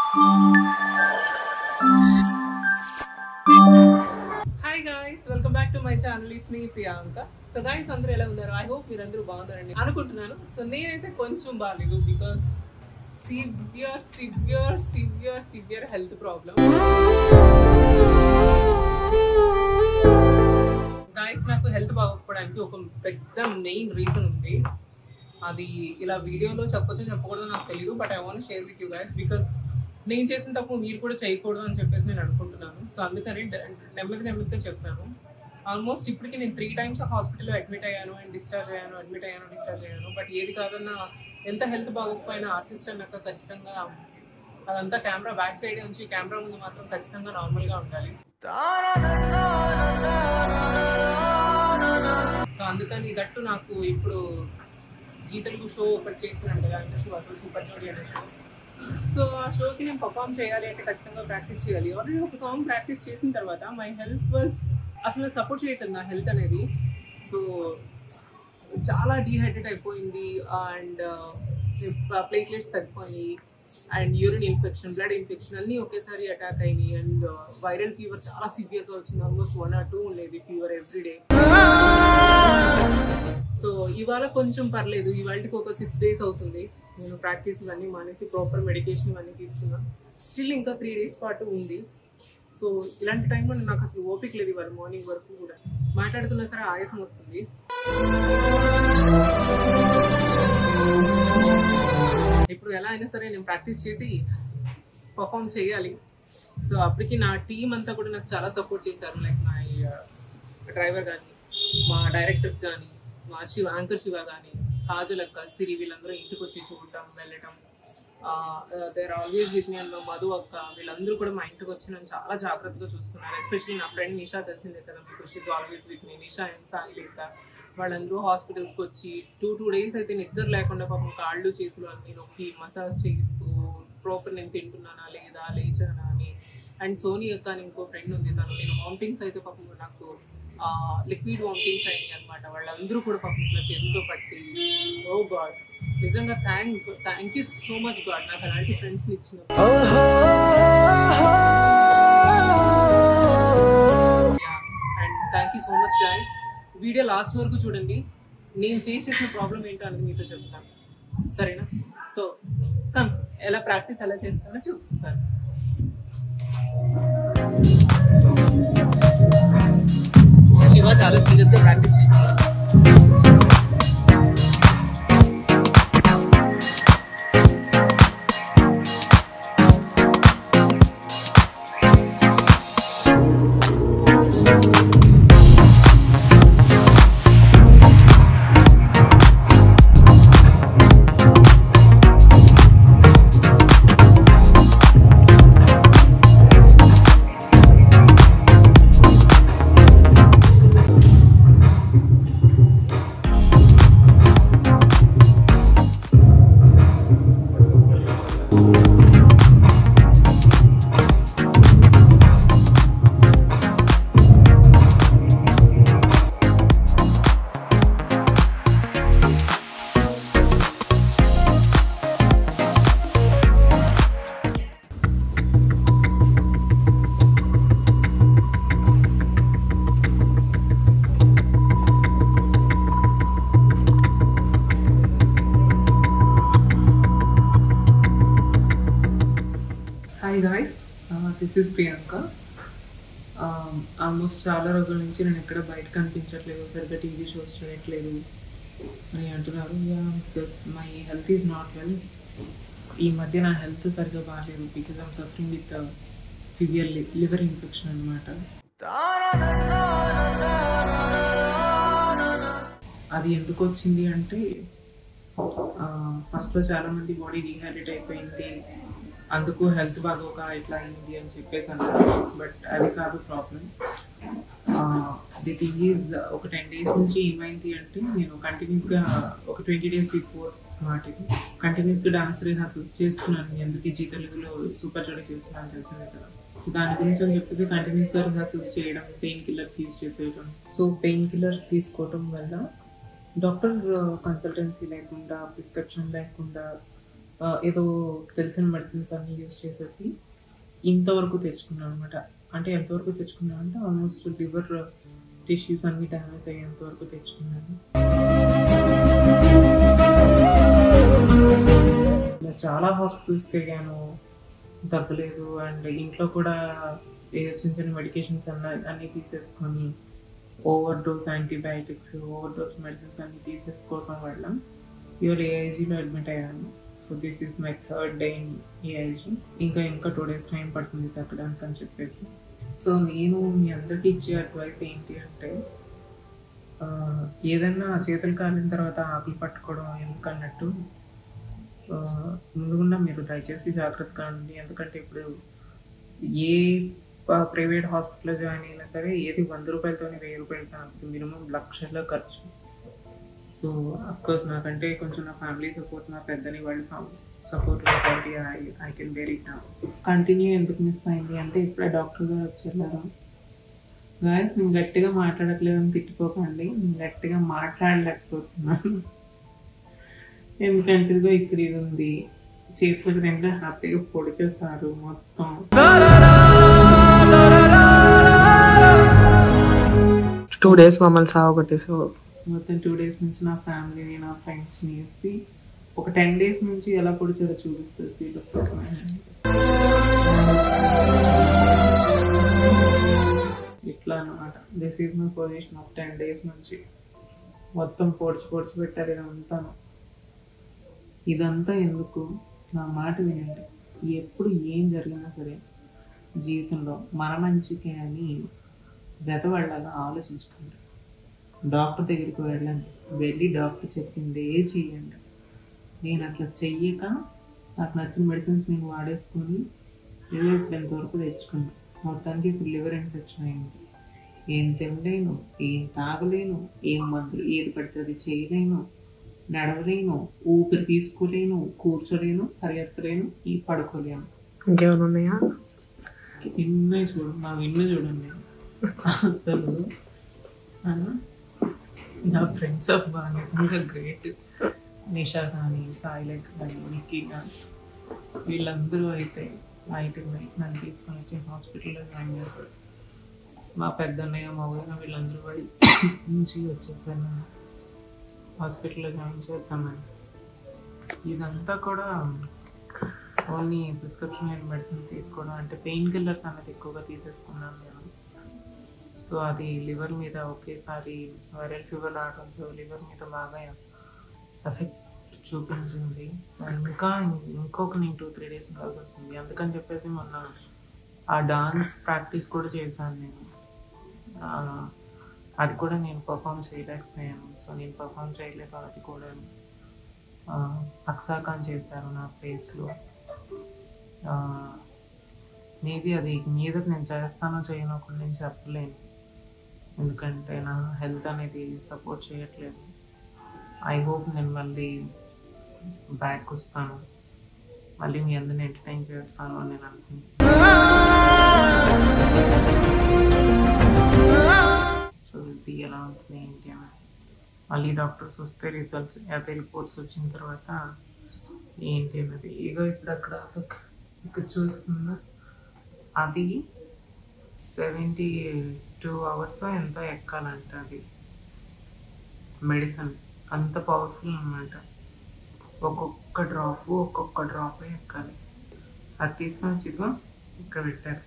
Hi guys welcome back to my channel it's me Priyanka so guys అందరూ ఎలా ఉన్నారు I hope మీరు అందరూ బాగున్నారండి అనుకుంటున్నాను సో నేనైతే కొంచెం బాగాలేదు because severe severe severe severe health problem guys నాకు హెల్త్ బాగోకపోవడానికి ఒక పెద్ద మెయిన్ రీజన్ ఉంది అది ఇలా వీడియోలో చెప్పొచ్చో చెప్పకూడదో నాకు తెలియదు but I want share with you guys because నేను చేసిన తప్పు మీరు కూడా చేయకూడదు అని చెప్పేసి నేను అనుకుంటున్నాను సో అందుకని డ- నెమ్మది నెమ్మదిగా చెప్తాను ఆల్మోస్ట్ ఇప్పటికి నేను త్రీ టైమ్స్ హాస్పిటల్లో అడ్మిట్ అయ్యాను అండ్ డిశ్చార్జ్ అయ్యాను అడ్మిట్ అయ్యాను డిశ్చార్జ్ అయ్యాను బట్ ఏది కాదన్నా ఎంత హెల్త్ బాగోకపోయినా ఆర్టిస్ట్ అన్నాక ఖచ్చితంగా అదంతా కెమెరా బ్యాక్ సైడ్ ఉంచి కెమెరా ముందు మాత్రం ఖచ్చితంగా నార్మల్గా ఉండాలి సో అందుకని దట్టు నాకు ఇప్పుడు జీ తెలుగు షో ఒకటి చేస్తున్నాను కదా అంటే షో అసలు సూపర్ జోడి అనే షో సో ఆ షోకి నేను పర్ఫామ్ చేయాలి అంటే ఖచ్చితంగా ప్రాక్టీస్ చేయాలి ఆల్రెడీ ఒక సాంగ్ ప్రాక్టీస్ చేసిన తర్వాత మై హెల్త్ వాజ్ అసలు సపోర్ట్ చేయట్లేదు నా హెల్త్ అనేది సో చాలా డీహైడ్రేట్ అయిపోయింది అండ్ ప్లేట్లెట్స్ తగ్గిపోయి and urine infection blood infection అన్నీ ఒకేసారి అటాక్ అయినాయి అండ్ వైరల్ ఫీవర్ చాలా సివియర్గా వచ్చింది ఆల్మోస్ట్ వన్ ఆర్ టూ ఉండేది ఫీవర్ ఎవ్రీడే సో ఇవాళ కొంచెం పర్లేదు ఇవాళకి ఒక సిక్స్ డేస్ అవుతుంది నేను ప్రాక్టీస్ ఇవన్నీ మానేసి ప్రాపర్ మెడికేషన్ ఇవన్నీ తీసుకున్నా స్టిల్ ఇంకా త్రీ డేస్ పాటు ఉంది సో ఇలాంటి టైంలో నాకు అసలు ఓపిక లేదు ఇవాళ మార్నింగ్ వరకు కూడా మాట్లాడుతున్నా సరే ఆయాసం వస్తుంది ఇప్పుడు ఎలా అయినా సరే నేను ప్రాక్టీస్ చేసి పర్ఫామ్ చేయాలి సో అప్పటికి నా టీం అంతా కూడా నాకు చాలా సపోర్ట్ చేశారు లైక్ మై డ్రైవర్ కానీ మా డైరెక్టర్స్ కానీ మా శివ యాంకర్ శివ కానీ కాజల్ అక్క సిరి వీళ్ళందరూ ఇంటికి వచ్చి చూడటం వెళ్ళటం there always with me and Madhu అక్క వీళ్ళందరూ కూడా మా ఇంటికి వచ్చి నన్ను చాలా జాగ్రత్తగా చూసుకున్నారు ఎస్పెషల్లీ నా ఫ్రెండ్ నిషా తెలిసిందే కదా మీకు she's always with me Nisha and Sailekha వాళ్ళందరూ హాస్పిటల్స్కి వచ్చి టూ టూ డేస్ అయితే నిద్ర లేకుండా పాపం కాళ్ళు చేతులు అన్ని నొక్కి మసాజ్ చేయిస్తూ ప్రాపర్ నేను తింటున్నానా లేదా లేచానా అని అండ్ సోనీ అక్క అని ఇంకో ఫ్రెండ్ ఉంది తను నేను వామిటింగ్స్ అయితే పాపం నాకు లిక్విడ్ వామిటింగ్స్ అయినాయి అనమాట వాళ్ళందరూ కూడా పాపం ఇట్లా చేతులతో పట్టి ఓ గాడ్ నిజంగా thank thank you so much god నాకు అలాంటి ఫ్రెండ్స్ ఇచ్చిన and thank you so much guys video last వరకు చూడండి నేను ఫేస్ చేసిన ప్రాబ్లం ఏంటో అనేది మీతో చెప్తాను సరేనా సో కమ్ ఎలా ప్రాక్టీస్ ఎలా చేస్తానో చూపిస్తాను శివ చాలా సీరియస్ గా ప్రాక్టీస్ చేస్తున్నాడు hi guys this is Priyanka almost చాలా రోజుల నుంచి నేను ఎక్కడ బయట కనిపించట్లేదు సరిగ్గా టీవీ షోస్ చూడట్లేదు అని అంటున్నారు because my health is not well ఈ మధ్య నా హెల్త్ సరిగ్గా బాగాలేదు because I'm suffering with severe liver infection అనమాట అది ఎందుకు వచ్చింది అంటే ఫస్ట్లో చాలా మంది బాడీ డీహైడ్రేట్ అయిపోయింది అందుకు హెల్త్ బాగోక ఇట్లా అయింది అని చెప్పేసి అన్నారు బట్ అది కాదు ప్రాబ్లం ది థింగ్ ఈజ్ ఒక టెన్ డేస్ నుంచి ఏమైంది అంటే నేను కంటిన్యూస్గా ఒక ట్వంటీ డేస్ బిఫోర్ మాటికి కంటిన్యూస్గా డాన్స్ రిహార్సల్స్ చేస్తున్నాను ఎందుకు జీ తెలుగులో సూపర్ జోడి చేస్తున్నాను తెలిసిందే కదా సో దాని గురించి అని చెప్పేసి కంటిన్యూస్గా రిహార్సల్స్ చేయడం పెయిన్ కిల్లర్స్ యూజ్ చేసేయడం సో పెయిన్ కిల్లర్స్ తీసుకోవడం వల్ల డాక్టర్ కన్సల్టెన్సీ లేకుండా ప్రిస్క్రిప్షన్ లేకుండా ఆ, ఏదో తెలిసిన మెడిసిన్స్ అన్ని యూజ్ చేసేసి ఇంతవరకు తెచ్చుకున్నాను అనమాట అంటే ఎంతవరకు తెచ్చుకున్నాను అంటే ఆల్మోస్ట్ లివర్ టిష్యూస్ అన్ని డ్యామేజ్ అయ్యేంత వరకు తెచ్చుకున్నాను ఇలా చాలా హాస్పిటల్స్ తిరిగాను తగ్గలేదు అండ్ ఇంట్లో కూడా ఏ చిన్న చిన్న మెడికేషన్స్ అన్న అన్నీ తీసేసుకొని overdose antibiotics overdose medicines అన్ని తీసేసుకోవడం వల్ల ఇవాళ ఏఐజీలో అడ్మిట్ అయ్యాను so this is my third day in AIG ఇంకా ఇంకా టూ డేస్ టైం పడుతుంది తగ్గడానికి అని చెప్పేసి సో నేను మీ అందరికీ ఇచ్చే అడ్వైస్ ఏంటి అంటే ఆ, ఏదన్నా చేతులు కాలిన తర్వాత ఆకులు పట్టుకోవడం ఎందుకన్నట్టు ఆ, ముందుగున్నా మీరు దయచేసి జాగ్రత్తగా ఉండండి ఎందుకంటే ఇప్పుడు ఏ ప్రైవేట్ హాస్పిటల్లో జాయిన్ అయినా సరే ఏది వంద రూపాయలతోనే వెయ్యి రూపాయలు కాదు మినిమం లక్షల్లో ఖర్చు సో కోర్స్ నాకంటే కొంచెం నా ఫ్యామిలీ సపోర్ట్ నా పెద్దని వాళ్ళ సపోర్ట్ కాబట్టి I I can bear it continue ఎందుకు మిస్ అయింది అంటే ఇప్పుడే డాక్టర్ గారు వచ్చారు గాయస్ నేను గట్టిగా మాట్లాడట్లేదని తిట్టుకోకండి నేను గట్టిగా మాట్లాడలేకపోతున్నాను ఎందుకంటే ఇదిగో ఇక్కడ ఇది ఉంది చేతులు రెండు హ్యాపీగా పొడి చేశారు మొత్తం టూ డేస్ మమ్మల్ని సాగొట్టేసావు మొత్తం టూ డేస్ నుంచి నా ఫ్యామిలీని నా ఫ్రెండ్స్ని వేసి ఒక టెన్ డేస్ నుంచి ఎలా పొడిచారో చూపిస్తుంది సీట్ ఇట్లా అనమాట this is my position of ten days నుంచి మొత్తం పొడిచి పొడిచి పెట్టారు ఇదంతాను ఇదంతా ఎందుకు నా మాట వినండి ఎప్పుడు ఏం జరిగినా సరే జీవితంలో మన మంచికే అని వెతవాళ్ళగా ఆలోచించుకోండి డాక్టర్ దగ్గరికి వెళ్ళండి వెళ్ళి డాక్టర్ చెప్పిందే చెయ్యండి నేను అట్లా చెయ్యక నాకు నచ్చిన మెడిసిన్స్ నేను వాడేసుకొని ఏదో ఇప్పుడు ఎంతవరకు తెచ్చుకున్నాను మొత్తానికి ఇప్పుడు లివర్ ఇన్ఫెక్షన్ అయింది ఏం తినలేను ఏం తాగలేను ఏం మందులు ఏది పడితే అది చేయలేను నడవలేను ఊపిరి తీసుకోలేను కూర్చోలేను పరిగెత్తలేను ఈ పడుకోలేను ఇంకేమైనా ఉన్నాయా ఇన్నే చూడు మా విన్ను చూడండి అసలు ఆ, నా ఫ్రెండ్స్ అబ్బా నిజంగా గ్రేట్ నిషా కానీ సాయిలక్ కానీ నిక్కీ కానీ వీళ్ళందరూ అయితే నైట్ నైట్ నన్ను తీసుకొని వచ్చి హాస్పిటల్లో జాయిన్ చేస్తారు మా పెద్దన్నయ్య మా ఊరిన వీళ్ళందరూ పడి నుంచి వచ్చేసారు నన్ను హాస్పిటల్లో జాయిన్ చేద్దామని ఇదంతా కూడా ఓన్లీ ప్రిస్క్రిప్షన్ అండ్ మెడిసిన్ తీసుకోవడం అంటే పెయిన్ కిల్లర్స్ అనేది ఎక్కువగా తీసేసుకున్నాను నేను సో అది లివర్ మీద ఒకేసారి వైరల్ ఫీవర్ రావడంతో లివర్ మీద బాగా ఎఫెక్ట్ చూపించింది సో ఇంకా ఇంకొక నేను టూ త్రీ డేస్ ఉండాల్సి వస్తుంది అందుకని చెప్పేసి మొన్న ఆ డాన్స్ ప్రాక్టీస్ కూడా చేశాను నేను ఆ, అది కూడా నేను పర్ఫామ్ చేయలేకపోయాను సో నేను పర్ఫామ్ చేయలేక అది కూడా ఆ, అక్సాకాన్ చేశారు నా ప్లేస్లో మేబీ అది మీద నేను చేస్తానో చేయనో కూడా నేను చెప్పలేను ఎందుకంటే నా హెల్త్ అనేది సపోర్ట్ చేయట్లేదు ఐ హోప్ నేను మళ్ళీ బ్యాక్ వస్తాను మళ్ళీ మీ అందరిని ఎంటర్టైన్ చేస్తాను అని నేను అనుకుంటున్నాను సో సి ఎలా ఉంటుంది ఏంటి అని మళ్ళీ డాక్టర్స్ వస్తే రిజల్ట్స్ అదే రిపోర్ట్స్ వచ్చిన తర్వాత ఏంటి అన్నది ఇగో ఇప్పుడు అక్కడ ఒక- ఇక్కడ చూస్తుందా అది సెవెంటీ టూ అవర్స్ ఎంత ఎక్కాలంట అది మెడిసిన్ అంత పవర్ఫుల్ అన్నమాట ఒక్కొక్క డ్రాప్ ఒక్కొక్క డ్రాప్ ఎక్కాలి అది తీసుకొని వచ్చి ఇదిగో ఇక్కడ పెట్టారు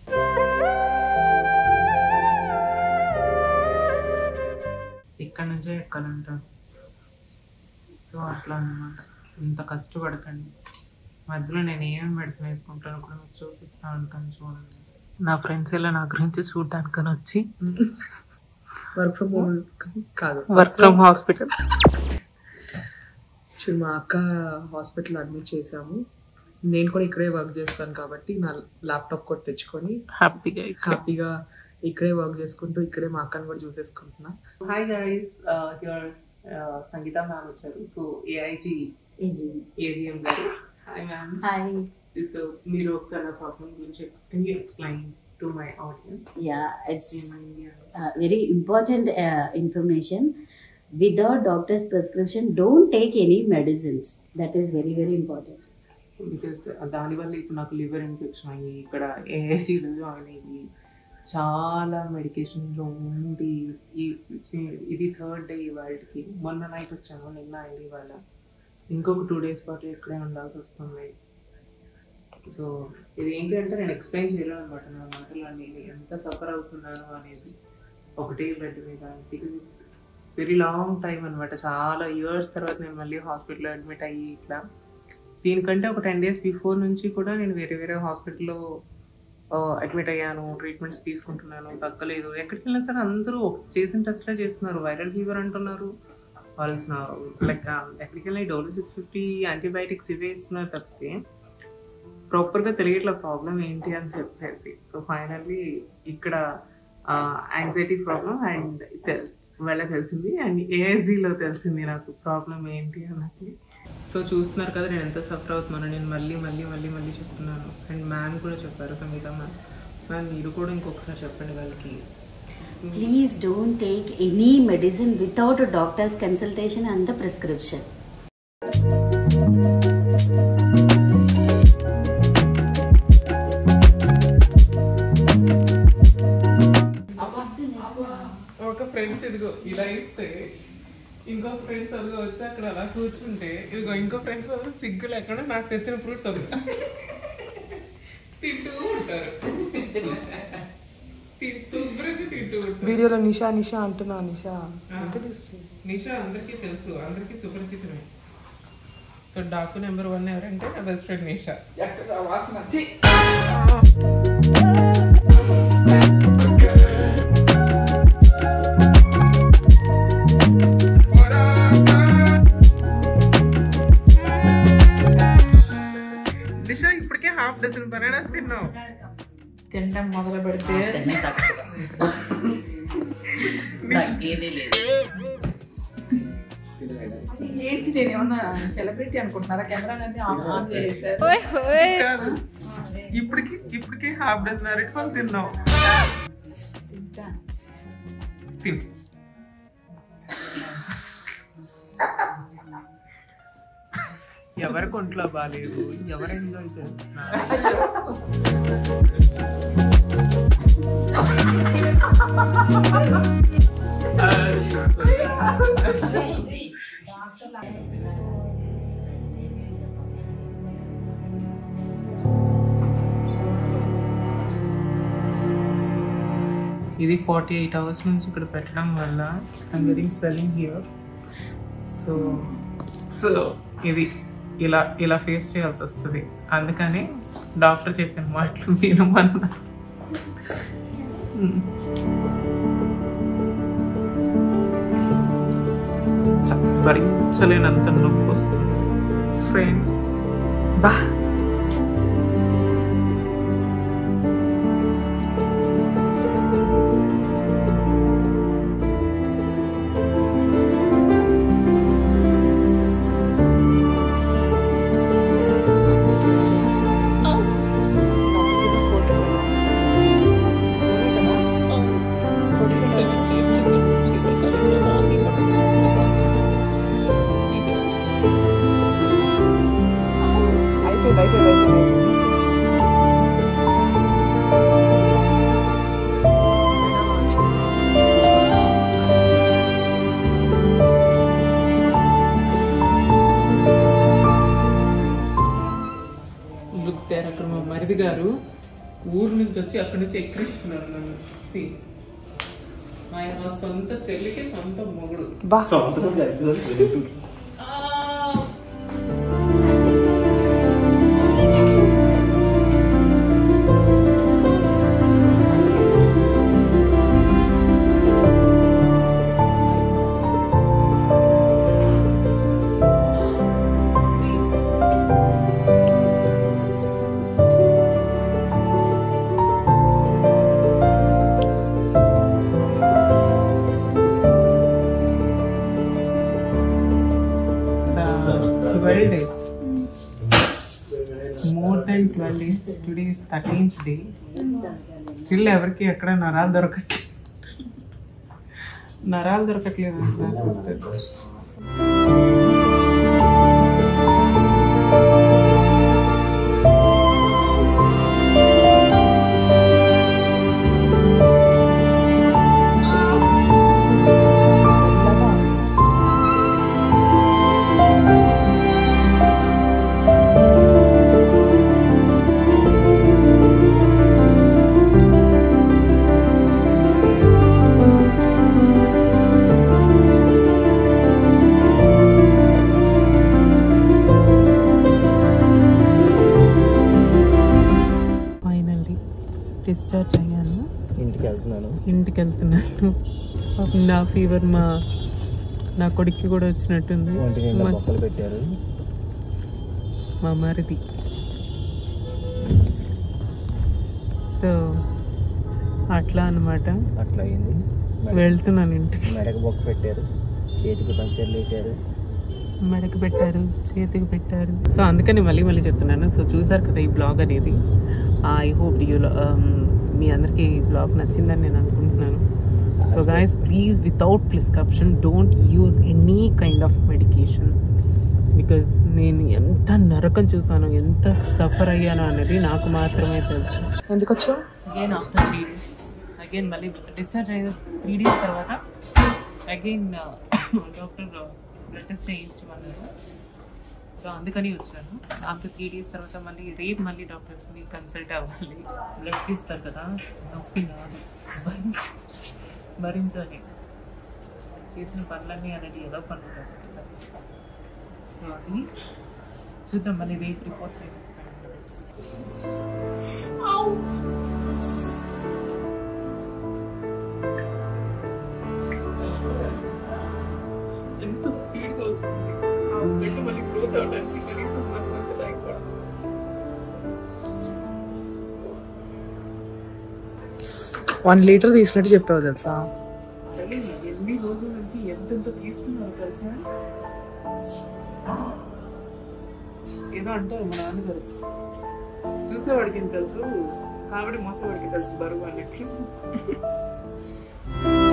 ఇక్కడ నుంచే ఎక్కాలంటారు సో అట్లా అన్నమాట ఇంత కష్టపడకండి మధ్యలో నేను ఏమేమి మెడిసిన్ వేసుకుంటానో కూడా మీకు చూపిస్తా ఉంటాను చూడండి నా ఫ్రెండ్స్ ఇలా నా గురించి చూడడానికని వచ్చి వర్క్ ఫ్రమ్ హోమ్ కాదు వర్క్ ఫ్రమ్ హాస్పిటల్ యాక్చువల్లీ మా అక్క హాస్పిటల్ అడ్మిట్ చేసాము నేను కూడా ఇక్కడే వర్క్ చేస్తాను కాబట్టి నా ల్యాప్టాప్ కూడా తెచ్చుకొని హ్యాపీగా ఇక్కడ హ్యాపీగా ఇక్కడే వర్క్ చేసుకుంటూ ఇక్కడే మా అక్కని కూడా చూసేసుకుంటున్నా hi guys your Sangeetha ma'am వచ్చారు సో ఏఐజీ ఏజిఎం గారు హాయ్ మ్యామ్ Hi. సో మీరు ఒకసారి నా ప్రాబ్లం గురించి can you explain to my audience Yeah, it's uh, very important uh, information. Without doctor's prescription, don't take any medicines. That is very, very important. Because దానివల్ల ఇప్పుడు నాకు liver infection అయ్యి ఇక్కడ ఏసీలో జాయిన్ అయ్యి చాలా మెడికేషన్లో ఉండి ఈ- ఇది థర్డ్ డే ఇవాళకి మొన్న నైట్ వచ్చాను నిన్న అయింది ఇవాళ ఇంకొక టూ డేస్ పాటు ఇక్కడే ఉండాల్సి వస్తుంది సో ఇది ఏంటి అంటే నేను ఎక్స్ప్లెయిన్ చేయలేను అనమాట నా మాటలు నేను ఎంత సఫర్ అవుతున్నాను అనేది ఒకటే బెడ్ మీద because it's very long time అనమాట చాలా ఇయర్స్ తర్వాత నేను మళ్ళీ హాస్పిటల్లో అడ్మిట్ అయ్యి ఇట్లా దీనికంటే ఒక టెన్ డేస్ బిఫోర్ నుంచి కూడా నేను వేరే వేరే హాస్పిటల్లో అడ్మిట్ అయ్యాను ట్రీట్మెంట్స్ తీసుకుంటున్నాను తగ్గలేదు ఎక్కడికి వెళ్ళినా సరే అందరూ చేసిన టెస్ట్లే చేస్తున్నారు వైరల్ ఫీవర్ అంటున్నారు కావాల్సిన లైక్ ఎక్కడికి వెళ్ళినా డోలో సిక్స్ ఫిఫ్టీ యాంటీబయాటిక్స్ ఇవే ఇస్తున్నారు తప్పితే ప్రాపర్గా తెలియట్లే ప్రాబ్లం ఏంటి అని చెప్పేసి సో ఫైనల్లీ ఇక్కడ యాంగ్జైటీ ప్రాబ్లం అండ్ వాళ్ళకి తెలిసింది అండ్ ఏఐజీలో తెలిసింది నాకు ప్రాబ్లం ఏంటి అన్నది సో చూస్తున్నారు కదా నేను ఎంత సఫర్ అవుతున్నాను నేను మళ్ళీ మళ్ళీ మళ్ళీ మళ్ళీ చెప్తున్నాను అండ్ మ్యామ్ కూడా చెప్పారు సంగీత మ్యామ్ మ్యామ్ మీరు కూడా ఇంకొకసారి చెప్పండి వాళ్ళకి Please don't take any medicine without a doctor's consultation and the prescription. ఒక ఫ్రెండ్స్ ఇదిగో ఇలా ఇస్తే ఇంకొక ఫ్రెండ్స్ అదిగో వచ్చి అక్కడ అలా కూర్చుంటే ఇదిగో ఇంకో ఫ్రెండ్స్ అదిగో సిగ్గు లేకుండా నాకు తెచ్చిన ఫ్రూట్స్ అది తింటూ ఉంటారు తిన్- శుభ్రంగా తింటూ ఉంటారు వీడియోలో నిషా నిషా అంటున్నా నిషా ఇంట్రడ్యూస్ నిషా అందరికీ తెలుసు అందరికీ సుపరిచితమే సో డాకు నెంబర్ వన్ ఎవరంటే నా బెస్ట్ ఫ్రెండ్ నిషా నిషా ఇప్పటికే హాఫ్ డజన్ బనానాస్ తిన్నావు తినడం మొదలు పెడితే ఏంటి నేను ఏమన్నా సెలబ్రిటీ అనుకుంటున్నారా కెమెరా అన్ని ఆన్ ఆన్ చేసేసారు కాదు ఇప్పటికి ఇప్పటికే హాఫ్ డజన్ అరటి పళ్ళు తిన్నావు తింటా. తిను ఎవరికి ఒంట్లో బాగాలేదు ఎవరు ఎంజాయ్ చేస్తున్నారు ఇది ఫార్టీ ఎయిట్ అవర్స్ నుంచి ఇక్కడ పెట్టడం వల్ల I'm getting swelling here so so ఇది ఇలా ఇలా ఫేస్ చేయాల్సి వస్తుంది అందుకని డాక్టర్ చెప్పిన మాటలు వినమన్నా చ- భరించలేనంత నొప్పి వస్తుంది ఫ్రెండ్స్ బా అయిపోయింది అయిపోయింది అయిపోయింది లుక్ దేర్ అక్కడ మా మరిది గారు ఊరు నుంచి వచ్చి అక్కడి నుంచి ఎక్కిరిస్తున్నారు నన్ను See. ఆయన మా సొంత చెల్లికి సొంత మొగుడు బా The 12 days. More than 12 days. Today is 13th day. Still ఎవరికి ఎక్కడ నరాలు దొరకట్లేదు నరాలు దొరకట్లేదు అంటున్నారు సిస్టర్ డిశ్చార్జ్ అయ్యాను ఇంటికి వెళ్తున్నాను ఇంటికి వెళ్తున్నాను పాపం నా ఫీవర్ మా నా కొడుక్కి కూడా వచ్చినట్టుంది ఒంటి నిండా మా- బొక్కలు పెట్టారు మా మరిది సో అట్లా అన్నమాట అట్లా అయింది మెడ- వెళ్తున్నాను ఇంటికి మెడకు బొక్క పెట్టారు చేతికి పంచర్లు వేసారు మెడకు పెట్టారు చేతికి పెట్టారు సో అందుకని మళ్ళీ మళ్ళీ చెప్తున్నాను సో చూసారు కదా ఈ బ్లాగ్ అనేది ఐ హోప్ యూ మీ అందరికీ ఈ బ్లాగ్ నచ్చిందని నేను అనుకుంటున్నాను so guys please without prescription don't use any kind of medication because నేను ఎంత నరకం చూసాను ఎంత సఫర్ అయ్యానో అనేది నాకు మాత్రమే తెలుసు ఎందుకు వచ్చావు again after three days again మళ్ళీ డిశ్చార్జ్ అయిన త్రీ డేస్ తర్వాత అగైన్ డాక్టర్ బ్లడ్ టెస్ట్ చేయించమన్నారు సో అందుకని వచ్చాను ఆఫ్టర్ త్రీ డేస్ తర్వాత మళ్ళీ రేపు మళ్ళీ డాక్టర్స్ని కన్సల్ట్ అవ్వాలి బ్లడ్ తీస్తారు కదా నొప్పి కాదు భరించ భరించాలి చేసిన పనులన్నీ అనేది ఏదో పనులు కాబట్టి సో అది చూద్దాం మళ్ళీ రేపు రిపోర్ట్స్ ఏమి వస్తాయి ఎంత స్పీడ్గా వస్తుంది ఆ బిడ్డ మళ్ళీ గ్రోత్ అవడానికి కనీసం one month like one litre తీసినట్టు చెప్పావు తెలుసా కానీ ఎన్ని రోజుల నుంచి ఎంతెంత తీస్తున్నారు తెలుసా ఏదో అంటారు మా నాన్నగారు చూసేవాడికి ఏం తెలుసు కాబట్టి మోసేవాడికి తెలుసు బరువు అన్నట్లు